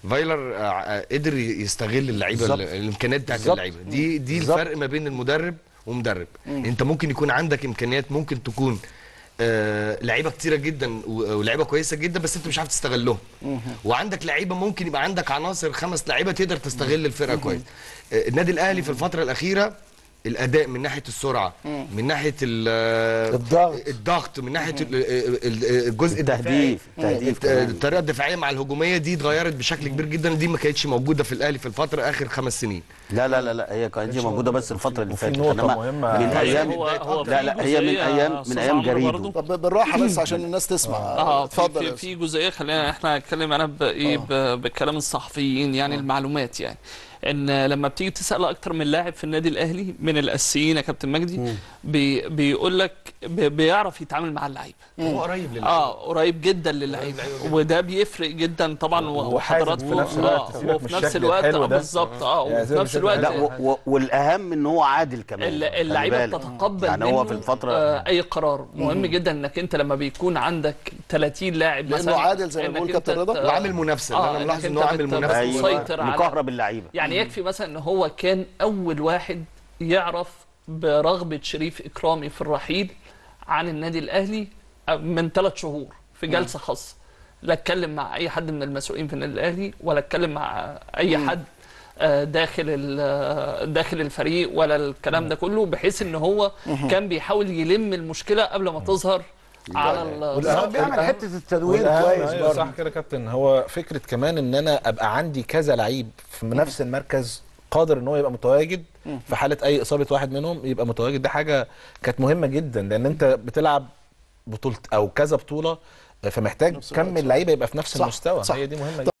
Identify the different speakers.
Speaker 1: فايلر آه، قدر يستغل اللعيبه
Speaker 2: بالظبط.
Speaker 1: الامكانيات بتاعت
Speaker 2: بالظبط.
Speaker 1: اللعيبه دي دي
Speaker 2: بالظبط.
Speaker 1: الفرق ما بين المدرب ومدرب انت ممكن يكون عندك امكانيات ممكن تكون آه لعيبه كتيره جدا و- ولعيبه كويسه جدا بس انت مش عارف تستغلهم وعندك لعيبه ممكن يبقى عندك عناصر خمس لعيبه تقدر تستغل الفرقه كويس آه النادي الاهلي في الفتره الاخيره الاداء من ناحيه السرعه من ناحيه ال-
Speaker 2: الضغط.
Speaker 1: الضغط من ناحيه ال- ال- الجزء الدفاعي
Speaker 2: التهديف التهديف
Speaker 1: الت-
Speaker 2: كمان.
Speaker 1: الطريقه الدفاعيه مع الهجوميه دي اتغيرت بشكل كبير جدا دي ما كانتش موجوده في الاهلي في الفتره اخر خمس سنين
Speaker 2: لا لا لا لا هي كانت دي موجوده بس الفتره اللي
Speaker 3: وفي
Speaker 2: فاتت
Speaker 3: نقطة
Speaker 2: إنما
Speaker 3: مهمة.
Speaker 2: من
Speaker 3: هو-
Speaker 2: ايام
Speaker 4: هو هو
Speaker 2: لا
Speaker 4: في
Speaker 2: لا هي من
Speaker 4: جزئية
Speaker 2: ايام من
Speaker 4: أستاذ
Speaker 2: ايام
Speaker 4: عمرو
Speaker 2: جريدو
Speaker 4: برضو.
Speaker 5: طب بالراحه بس عشان الناس تسمع
Speaker 4: اه في,
Speaker 5: اتفضل يا
Speaker 4: في,
Speaker 5: أستاذ.
Speaker 4: في جزئيه خلينا احنا نتكلم انا بايه ب- بكلام الصحفيين يعني المعلومات يعني ان لما بتيجي تسال اكتر من لاعب في النادي الاهلي من الاساسيين يا كابتن مجدي بي بيقول لك بي بيعرف يتعامل مع اللعيبه
Speaker 1: هو قريب للعيبه
Speaker 4: اه قريب جدا للعيبه وده بيفرق جدا طبعا
Speaker 3: وحازم
Speaker 4: وحضرات
Speaker 3: في نفس الوقت، سيبك
Speaker 4: وفي
Speaker 3: من
Speaker 4: نفس
Speaker 3: الشكل
Speaker 4: الوقت
Speaker 3: الحلو
Speaker 4: اه
Speaker 3: ده.
Speaker 4: بالظبط اه
Speaker 3: يعني
Speaker 4: وفي
Speaker 3: زي ما
Speaker 4: نفس
Speaker 3: شايف
Speaker 4: الوقت
Speaker 2: لا و و والاهم ان هو عادل كمان
Speaker 4: الل-
Speaker 2: خلي
Speaker 4: اللعيبه
Speaker 2: بالك.
Speaker 4: بتتقبل
Speaker 2: يعني
Speaker 4: منه
Speaker 2: هو في الفتره
Speaker 4: آه اي قرار مهم جدا انك انت لما بيكون عندك 30 لاعب
Speaker 5: لأنه
Speaker 4: مثلا
Speaker 5: عادل زي ما
Speaker 4: إنك
Speaker 5: بيقول
Speaker 4: أنت
Speaker 5: كابتن رضا.
Speaker 4: ت-
Speaker 1: وعامل منافسه
Speaker 4: آه،
Speaker 1: انا
Speaker 4: إنك
Speaker 1: ملاحظ ان
Speaker 4: أنت
Speaker 1: هو عامل
Speaker 4: بت-
Speaker 1: منافسه
Speaker 4: أيوة. مسيطر على-
Speaker 2: مكهرب اللعيبه
Speaker 4: يعني يكفي مثلا ان هو كان اول واحد يعرف برغبه شريف اكرامي في الرحيل عن النادي الاهلي من ثلاث شهور في جلسه خاصه لا اتكلم مع اي حد من المسؤولين في النادي الاهلي ولا اتكلم مع اي حد آه، داخل ال- آه، داخل الفريق ولا الكلام ده كله بحيث ان هو كان بيحاول يلم المشكله قبل ما تظهر على ال-
Speaker 2: والأهم بيعمل حته التدوير
Speaker 3: والأهم-
Speaker 2: كويس
Speaker 3: أيوة
Speaker 2: برضه
Speaker 3: صح كده يا كابتن هو فكره كمان ان انا ابقى عندي كذا لعيب في نفس المركز قادر ان هو يبقى متواجد في حاله اي اصابه واحد منهم يبقى متواجد دي حاجه كانت مهمه جدا لان انت بتلعب بطوله او كذا بطوله فمحتاج
Speaker 5: نفس الوقت،
Speaker 3: كم
Speaker 5: صح.
Speaker 3: اللعيبه يبقى في نفس
Speaker 5: صح،
Speaker 3: المستوى
Speaker 5: صح.
Speaker 3: هي دي مهمه